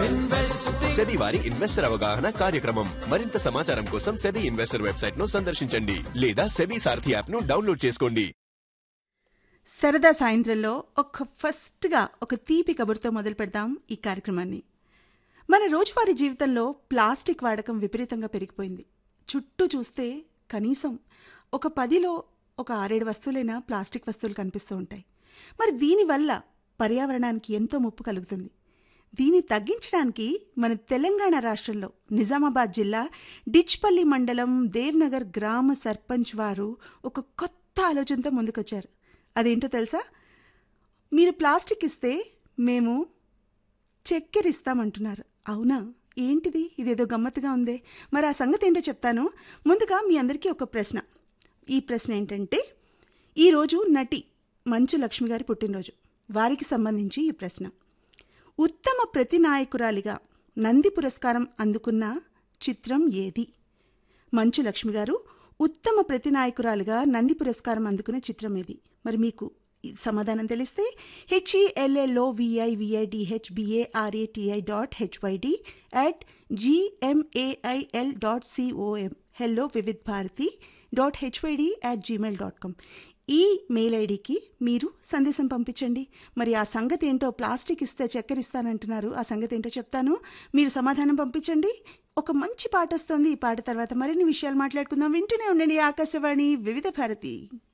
SEBI వారి investor అవగాహన కార్యక్రమం మరింత సమాచారం కోసం సెబీ ఇన్వెస్టర్ వెబ్సైట్ ను సందర్శించండి లేదా సెబీ సారథి యాప్ ను డౌన్లోడ్ చేసుకోండి సరదా సాయంత్రంలో ఒక ఫస్ట్గా ఒక తీపి కబుర్తో మొదలు పెడదాం ఈ కార్యక్రమాన్ని మన రోజువారీ జీవితంలో ప్లాస్టిక్ వాడకం విపరీతంగా పెరిగిపోయింది చుట్టూ చూస్తే కనీసం ఒక పదిలో ఒక ఆరేడు వస్తువులైనా ప్లాస్టిక్ వస్తువులు కనిపిస్తూ ఉంటాయి మరి దీనివల్ల పర్యావరణానికి ఎంతో ముప్పు కలుగుతుంది దీన్ని తగ్గించడానికి మన తెలంగాణ రాష్ట్రంలో నిజామాబాద్ జిల్లా డిచ్పల్లి మండలం దేవ్నగర్ గ్రామ సర్పంచ్ వారు ఒక కొత్త ఆలోచనతో ముందుకొచ్చారు అదేంటో తెలుసా మీరు ప్లాస్టిక్ ఇస్తే మేము చక్కెర ఇస్తామంటున్నారు అవునా ఏంటిది ఇదేదో గమ్మత్తుగా ఉందే మరి ఆ సంగతి ఏంటో చెప్తాను ముందుగా మీ అందరికీ ఒక ప్రశ్న ఈ ప్రశ్న ఏంటంటే ఈరోజు నటి మంచు లక్ష్మి గారి పుట్టినరోజు వారికి సంబంధించి ఈ ప్రశ్న ఉత్తమ ప్రతినాయకురాలిగా నంది పురస్కారం అందుకున్న చిత్రం ఏది మంచు లక్ష్మి గారు ఉత్తమ ప్రతినాయకురాలుగా నంది పురస్కారం అందుకున్న చిత్రం ఏది మరి మీకు ఈ సమాధానం తెలిస్తే H E L L O V I V I D H B A R A T I dot H Y D at G M A I L dot C O M hello Vividh Bharati dot H Y D at Gmail dot com email ఐడికి మీరు సందేశం పంపించండి మరి ఆ సంగతి ఏంటో ప్లాస్టిక్ ఇస్తే చక్కెర ఇస్తానంటున్నారు ఆ సంగతి ఏంటో చెప్తాను మీరు సమాధానం పంపించండి ఒక మంచి పాట వస్తుంది ఈ పాట తర్వాత మరిన్ని విషయాలు మాట్లాడుకుందాం వింటూనే ఉండండి ఆకాశవాణి వివిధ భారతి